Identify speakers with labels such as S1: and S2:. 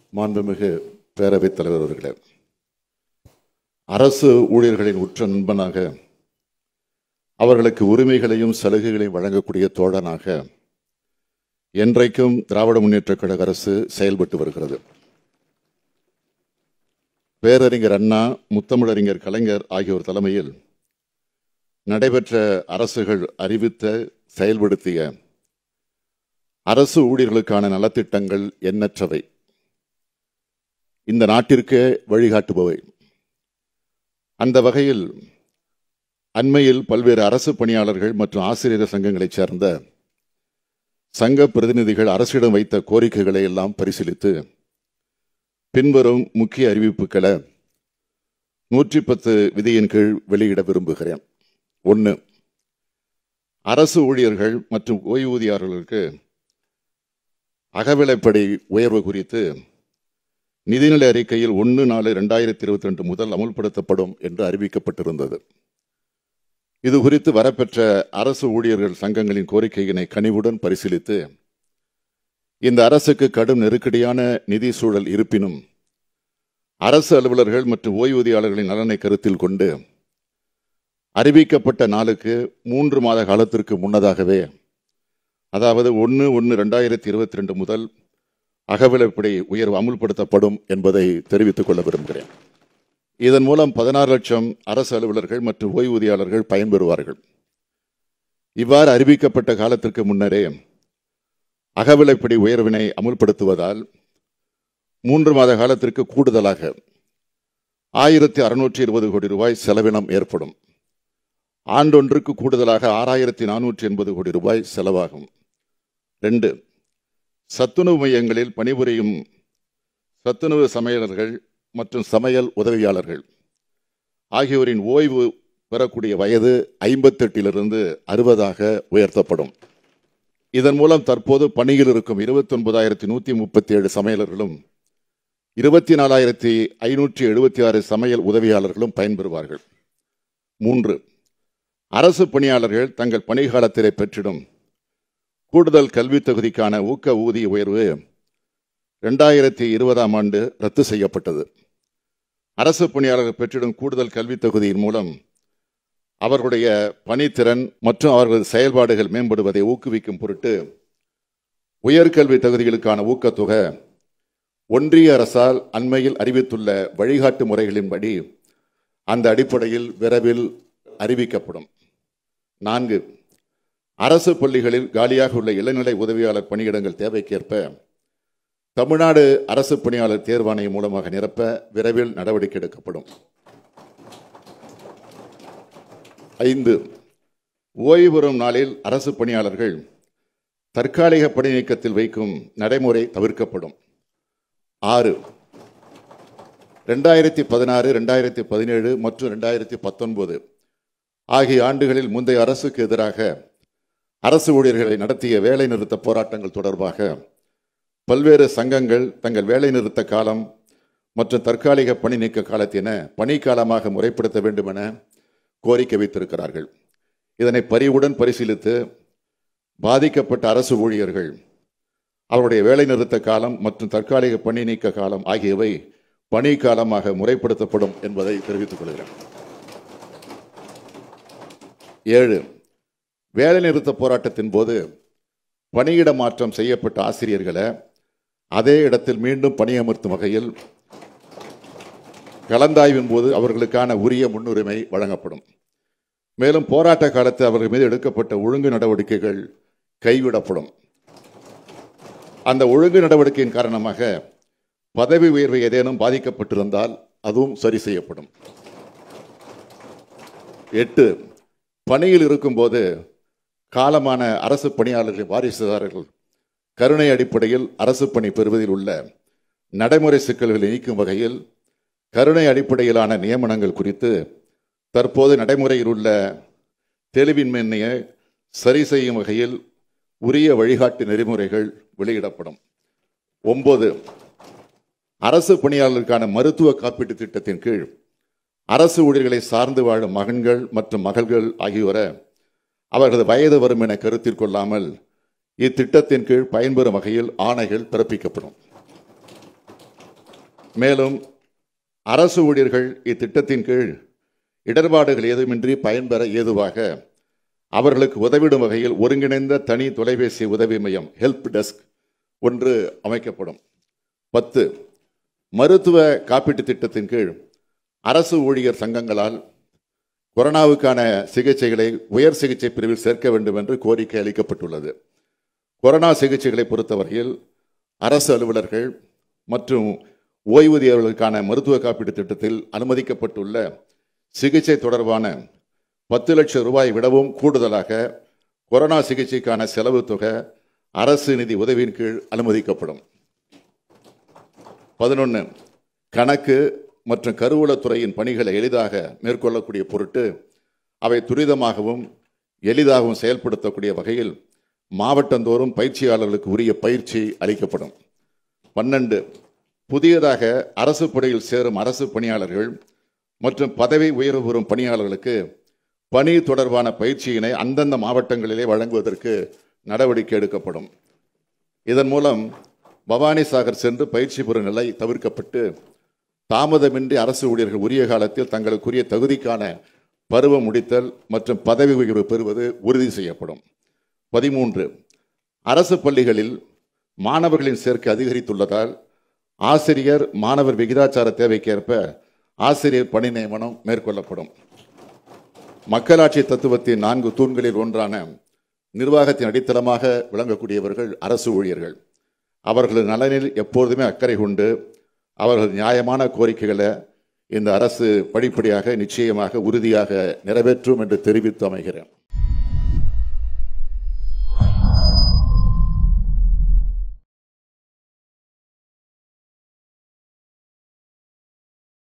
S1: மாண்புமிகு பேரவைத் தலைவர் அவர்களே அரசு ஊழியர்களின் உற்ற நண்பனாக அவர்களுக்கு உரிமைகளையும் சலுகைகளையும் வழங்கக்கூடிய தோழனாக என்றைக்கும் திராவிட முன்னேற்றக் கழக அரசு செயல்பட்டு வருகிறது பேரறிஞர் அண்ணா முத்தமிழறிஞர் கலைஞர் ஆகியோர் தலைமையில் நடைபெற்ற அரசுகள் அறிவித்த செயல்படுத்திய அரசு ஊழியர்களுக்கான நலத்திட்டங்கள் எண்ணற்றவை இந்த நாட்டிற்கே வழிகாட்டுபவை அந்த வகையில் அண்மையில் பல்வேறு அரசு பணியாளர்கள் மற்றும் ஆசிரியர் சங்கங்களைச் சேர்ந்த சங்க பிரதிநிதிகள் அரசிடம் வைத்த கோரிக்கைகளை எல்லாம் பரிசீலித்து பின்வரும் முக்கிய அறிவிப்புகளை நூற்றி பத்து விதியின் கீழ் வெளியிட விரும்புகிறேன் ஒன்று அரசு ஊழியர்கள் மற்றும் ஓய்வூதியாளர்களுக்கு அகவிலைப்படி உயர்வு குறித்து நிதிநிலை அறிக்கையில் ஒன்று நாலு ரெண்டாயிரத்தி இருபத்தி ரெண்டு முதல் அமுல்படுத்தப்படும் என்று அறிவிக்கப்பட்டிருந்தது இது குறித்து வரப்பெற்ற அரசு ஊழியர்கள் சங்கங்களின் கோரிக்கையினை கனிவுடன் பரிசீலித்து இந்த அரசுக்கு கடும் நெருக்கடியான நிதி சூழல் இருப்பினும் அரசு அலுவலர்கள் மற்றும் ஓய்வூதியாளர்களின் நலனை கருத்தில் கொண்டு அறிவிக்கப்பட்ட நாளுக்கு மூன்று மாத காலத்திற்கு முன்னதாகவே அதாவது ஒன்று ஒன்று ரெண்டாயிரத்தி இருபத்தி ரெண்டு முதல் அகவிலைப்படி உயர்வு அமுல்படுத்தப்படும் என்பதை தெரிவித்துக் கொள்ள விரும்புகிறேன் இதன் மூலம் பதினாறு லட்சம் அரசு அலுவலர்கள் மற்றும் ஓய்வூதியாளர்கள் பயன்பெறுவார்கள் இவ்வாறு அறிவிக்கப்பட்ட காலத்திற்கு முன்னரே அகவிலைப்படி உயர்வினை அமுல்படுத்துவதால் மூன்று மாத காலத்திற்கு கூடுதலாக ஆயிரத்தி அறுநூற்றி இருபது கோடி ரூபாய் செலவினம் ஏற்படும் ஆண்டொன்றுக்கு கூடுதலாக ஆறாயிரத்தி நானூற்றி எண்பது கோடி ரூபாய் செலவாகும் ரெண்டு சத்துணவு மையங்களில் பணிபுரியும் சத்துணவு சமையலர்கள் மற்றும் சமையல் உதவியாளர்கள் ஆகியோரின் ஓய்வு பெறக்கூடிய வயது ஐம்பத்தெட்டிலிருந்து அறுபதாக உயர்த்தப்படும் இதன் மூலம் தற்போது பணியில் இருக்கும் இருபத்தி ஒன்பதாயிரத்தி நூற்றி முப்பத்தி ஏழு சமையலர்களும் இருபத்தி நாலாயிரத்தி ஐநூற்றி எழுபத்தி ஆறு சமையல் உதவியாளர்களும் பயன்பெறுவார்கள் மூன்று அரசு பணியாளர்கள் தங்கள் பணிகாலத்திலே பெற்றிடும் கூடுதல் கல்வித் தகுதிக்கான ஊக்க ஊதிய உயர்வு ரெண்டாயிரத்தி இருபதாம் ஆண்டு ரத்து செய்யப்பட்டது அரசு பணியாளர்கள் பெற்றிடும் கூடுதல் கல்வித் தகுதியின் மூலம் அவர்களுடைய பணித்திறன் மற்றும் அவர்களது செயல்பாடுகள் மேம்படுவதை ஊக்குவிக்கும் பொருட்டு உயர்கல்வி தகுதிகளுக்கான ஊக்கத்தொகை ஒன்றிய அரசால் அண்மையில் அறிவித்துள்ள வழிகாட்டு முறைகளின்படி அந்த அடிப்படையில் விரைவில் அறிவிக்கப்படும் நான்கு அரசு பள்ளிகளில் காலியாக உள்ள இளநிலை உதவியாளர் பணியிடங்கள் தேவைக்கேற்ப தமிழ்நாடு அரசு பணியாளர் தேர்வாணையம் மூலமாக நிரப்ப விரைவில் நடவடிக்கை எடுக்கப்படும் ஐந்து ஓய்வு பெறும் நாளில் அரசு பணியாளர்கள் தற்காலிக பணி நீக்கத்தில் வைக்கும் நடைமுறை தவிர்க்கப்படும் ஆறு ரெண்டாயிரத்தி பதினாறு ரெண்டாயிரத்தி பதினேழு மற்றும் ரெண்டாயிரத்தி பத்தொன்பது ஆகிய ஆண்டுகளில் முந்தைய அரசுக்கு எதிராக அரசு ஊழியர்களை நடத்திய வேலை நிறுத்த போராட்டங்கள் தொடர்பாக பல்வேறு சங்கங்கள் தங்கள் வேலை நிறுத்த காலம் மற்றும் தற்காலிக பணி நீக்க காலத்தின பணிக்காலமாக முறைப்படுத்த வேண்டும் என கோரிக்கை வைத்திருக்கிறார்கள் இதனை பரிவுடன் பரிசீலித்து பாதிக்கப்பட்ட அரசு ஊழியர்கள் அவருடைய வேலை நிறுத்த காலம் மற்றும் தற்காலிக பணி நீக்க காலம் ஆகியவை பணி காலமாக முறைப்படுத்தப்படும் என்பதை தெரிவித்துக் கொள்கிறேன் ஏழு வேலை நிறுத்த போராட்டத்தின் போது பணியிட மாற்றம் செய்யப்பட்ட ஆசிரியர்களை அதே இடத்தில் மீண்டும் பணியமர்த்தும் வகையில் கலந்தாய்வின் போது அவர்களுக்கான உரிய முன்னுரிமை வழங்கப்படும் மேலும் போராட்ட காலத்தில் அவர்கள் மீது எடுக்கப்பட்ட ஒழுங்கு நடவடிக்கைகள் கைவிடப்படும் அந்த ஒழுங்கு நடவடிக்கையின் காரணமாக பதவி உயர்வு ஏதேனும் பாதிக்கப்பட்டிருந்தால் அதுவும் சரி செய்யப்படும் எட்டு பணியில் இருக்கும்போது காலமான அரசு பணியாளர்களின் வாரிசுதாரர்கள் கருணை அடிப்படையில் அரசு பணி பெறுவதில் உள்ள நடைமுறை சிக்கல்களை நீக்கும் வகையில் கருணை அடிப்படையிலான நியமனங்கள் குறித்து தற்போது நடைமுறையில் உள்ள தெளிவின்மையை சரி செய்யும் வகையில் உரிய வழிகாட்டு நெறிமுறைகள் வெளியிடப்படும் ஒன்பது அரசு பணியாளர்களுக்கான மருத்துவ காப்பீட்டு திட்டத்தின் கீழ் அரசு ஊழியர்களை சார்ந்து வாழும் மகன்கள் மற்றும் மகள்கள் ஆகியோரை அவர்களது வயது வரும் என கருத்தில் கொள்ளாமல் இத்திட்டத்தின் கீழ் பயன்பெறும் வகையில் ஆணைகள் பிறப்பிக்கப்படும் மேலும் அரசு ஊழியர்கள் இத்திட்டத்தின் கீழ் இடர்பாடுகள் ஏதுமின்றி பயன்பெற ஏதுவாக அவர்களுக்கு உதவிடும் வகையில் ஒருங்கிணைந்த தனி தொலைபேசி உதவி மையம் ஹெல்ப் டெஸ்க் ஒன்று அமைக்கப்படும் பத்து மருத்துவ காப்பீட்டுத் திட்டத்தின் கீழ் அரசு ஊழியர் சங்கங்களால் கொரோனாவுக்கான சிகிச்சைகளை உயர் சிகிச்சை பிரிவில் சேர்க்க வேண்டும் என்று கோரிக்கை அளிக்கப்பட்டுள்ளது கொரோனா சிகிச்சைகளை பொறுத்தவரையில் அரசு அலுவலர்கள் மற்றும் ஓய்வூதியர்களுக்கான மருத்துவ காப்பீட்டு திட்டத்தில் அனுமதிக்கப்பட்டுள்ள சிகிச்சை தொடர்பான பத்து லட்சம் ரூபாய் விடவும் கூடுதலாக கொரோனா சிகிச்சைக்கான செலவு தொகை அரசு நிதி உதவியின் கீழ் அனுமதிக்கப்படும் பதினொன்று கணக்கு மற்றும் கருவூலத்துறையின் பணிகளை எளிதாக மேற்கொள்ளக்கூடிய பொருட்டு அவை துரிதமாகவும் எளிதாகவும் செயல்படுத்தக்கூடிய வகையில் மாவட்டந்தோறும் பயிற்சியாளர்களுக்கு உரிய பயிற்சி அளிக்கப்படும் பன்னெண்டு புதியதாக அரசு பணியில் சேரும் அரசு பணியாளர்கள் மற்றும் பதவி உயர்வு பெறும் பணியாளர்களுக்கு பணி தொடர்பான பயிற்சியினை அந்தந்த மாவட்டங்களிலே வழங்குவதற்கு நடவடிக்கை எடுக்கப்படும் இதன் மூலம் பவானி சாகர் சென்று பயிற்சி பெறும் நிலை தவிர்க்கப்பட்டு தாமதமின்றி அரசு ஊழியர்கள் உரிய காலத்தில் தங்களுக்குரிய தகுதிக்கான பருவம் முடித்தல் மற்றும் பதவி உயர்வு பெறுவது உறுதி செய்யப்படும் பதிமூன்று அரசு பள்ளிகளில் மாணவர்களின் சேர்க்கை அதிகரித்துள்ளதால் ஆசிரியர் மாணவர் விகிதாச்சார தேவைக்கேற்ப ஆசிரியர் பணி நியமனம் மேற்கொள்ளப்படும் மக்களாட்சி தத்துவத்தின் நான்கு தூண்களில் ஒன்றான நிர்வாகத்தின் அடித்தளமாக விளங்கக்கூடியவர்கள் அரசு ஊழியர்கள் அவர்களது நலனில் எப்பொழுதுமே அக்கறை கொண்டு அவர்கள் நியாயமான கோரிக்கைகளை இந்த அரசு படிப்படியாக நிச்சயமாக உறுதியாக நிறைவேற்றும் என்று தெரிவித்து அமைகிறேன்